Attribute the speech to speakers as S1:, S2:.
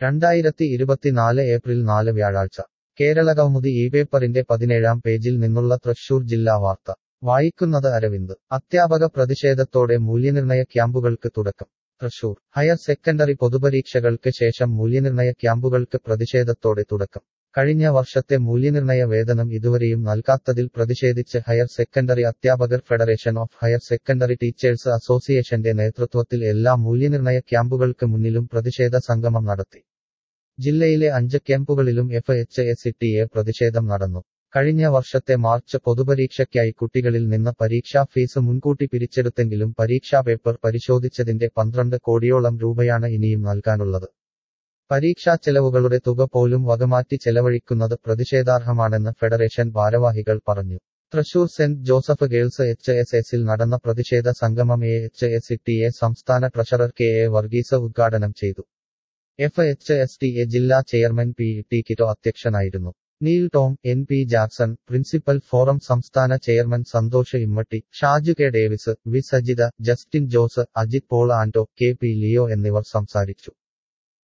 S1: രണ്ടായിരത്തി ഇരുപത്തിനാല് ഏപ്രിൽ നാല് വ്യാഴാഴ്ച കേരളകൗമുദി ഈ പേപ്പറിന്റെ പതിനേഴാം പേജിൽ നിന്നുള്ള തൃശൂർ ജില്ലാ വാർത്ത വായിക്കുന്നത് അരവിന്ദ് അധ്യാപക പ്രതിഷേധത്തോടെ മൂല്യനിർണയ ക്യാമ്പുകൾക്ക് തുടക്കം തൃശൂർ ഹയർ സെക്കൻഡറി പൊതുപരീക്ഷകൾക്ക് ശേഷം മൂല്യനിർണയ ക്യാമ്പുകൾക്ക് പ്രതിഷേധത്തോടെ തുടക്കം കഴിഞ്ഞ വർഷത്തെ മൂല്യനിർണയ വേതനം ഇതുവരെയും നൽകാത്തതിൽ പ്രതിഷേധിച്ച് ഹയർ സെക്കൻഡറി അധ്യാപകർ federation of higher secondary teachers അസോസിയേഷന്റെ നേതൃത്വത്തിൽ എല്ലാ മൂല്യനിർണയ ക്യാമ്പുകൾക്ക് മുന്നിലും പ്രതിഷേധ സംഗമം നടത്തി ജില്ലയിലെ അഞ്ച് ക്യാമ്പുകളിലും F H S T A പ്രതിഷേധം നടന്നു കഴിഞ്ഞ വർഷത്തെ മാർച്ച് പൊതുപരീക്ഷയ്ക്കായി കുട്ടികളിൽ നിന്ന് പരീക്ഷാ ഫീസ് മുൻകൂട്ടി പിരിച്ചെടുത്തെങ്കിലും പരീക്ഷാ പേപ്പർ പരിശോധിച്ചതിന്റെ പന്ത്രണ്ട് കോടിയോളം രൂപയാണ് ഇനിയും നൽകാനുള്ളത് പരീക്ഷാ ചെലവുകളുടെ തുക പോലും വകമാറ്റി ചെലവഴിക്കുന്നത് പ്രതിഷേധാർഹമാണെന്ന് ഫെഡറേഷൻ ഭാരവാഹികൾ പറഞ്ഞു Thrissur Saint Joseph girls H S എസിൽ നടന്ന പ്രതിഷേധ സംഗമം A H S T A സംസ്ഥാന ട്രഷറർ കെ എ വർഗീസ് ഉദ്ഘാടനം ചെയ്തു F H S T A ജില്ലാ ചെയർമാൻ പി ടി കിറ്റോ അധ്യക്ഷനായിരുന്നു Neil Tom N P Jackson principal forum സംസ്ഥാന chairman Santhosh Immatty Shaju K Davis V Sajitha Justin Jose Ajith Paul Anto K P Leo എന്നിവർ സംസാരിച്ചു